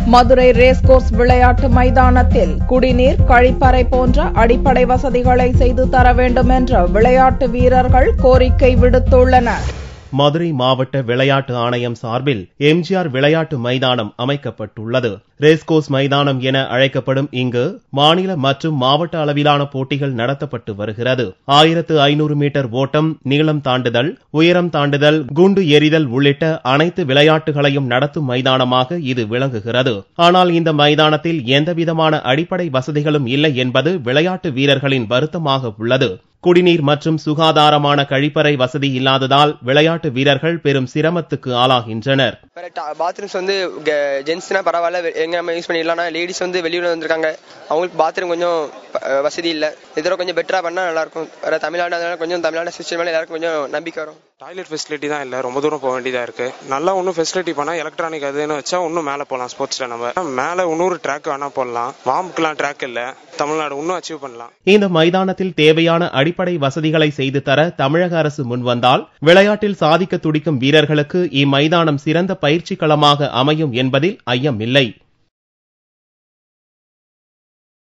Madurai racecourse விளையாட்டு மைதானத்தில் குடிநீர் கழிப்பறை போன்ற அடிப்படை வசதிகளை செய்து தர வேண்டும் என்று விளையாட்டு வீரர்கள் கோரிக்கை விடுத்துள்ளனர் மதுரை மாவட்ட விளையாட்டு ஆணையம் சார்பில் எம்ஜிஆர் விளையாட்டு மைதானம் அமைக்கப்பட்டுள்ளது ரேஸ்கோஸ் மைதானம் என அழைக்கப்படும் இங்கு மாநில மற்றும் மாவட்ட அளவிலான போட்டிகள் நடத்தப்பட்டு வருகிறது ஆயிரத்து ஐநூறு மீட்டர் ஓட்டம் நீளம் தாண்டுதல் உயரம் தாண்டுதல் குண்டு எறிதல் உள்ளிட்ட அனைத்து விளையாட்டுகளையும் நடத்தும் மைதானமாக இது விளங்குகிறது ஆனால் இந்த மைதானத்தில் எந்தவிதமான அடிப்படை வசதிகளும் இல்லை என்பது விளையாட்டு வீரர்களின் வருத்தமாக உள்ளது குடிநீர் மற்றும் சுகாதாரமான கழிப்பறை வசதி இல்லாததால் விளையாட்டு வீரர்கள் பெரும் சிரமத்துக்கு ஆளாகின்றனர் பாத்ரூம்ஸ் வந்து ஜென்ஸ்னா பரவாயில்ல எங்க நம்ம யூஸ் பண்ணிடலாம் லேடிஸ் வந்து வெளியூர்ல வந்திருக்காங்க அவங்களுக்கு பாத்ரூம் கொஞ்சம் வசதி இல்ல இதோட கொஞ்சம் பெட்டரா பண்ணா நல்லா இருக்கும் வேற தமிழ்நாடு அதனால கொஞ்சம் தமிழ்நாடு சிஸ்டம் மேல எல்லாருக்கும் கொஞ்சம் நம்பிக்கை வரும் டாய்லெட் ஃபெசிலிட்டி தான் இல்லை ரொம்ப தூரம் போக வேண்டியதா இருக்கு நல்லா இன்னும் ஃபெசிலிட்டி பண்ணா எலக்ட்ரானிக் அதுன்னு வச்சா இன்னும் மேலே போகலாம் ஸ்போர்ட்ஸ்ல நம்ம மேலே இன்னொரு ட்ராக் வேணா போடலாம் வார்முக்குலாம் ட்ராக் இல்ல தமிழ்நாடு இன்னும் அச்சீவ் பண்ணலாம் இந்த மைதானத்தில் தேவையான அடிப்படை வசதிகளை செய்து தர தமிழக அரசு முன்வந்தால் விளையாட்டில் சாதிக்க துடிக்கும் வீரர்களுக்கு இம்மைதானம் சிறந்த பயிற்சி களமாக அமையும் என்பதில் ஐயம் இல்லை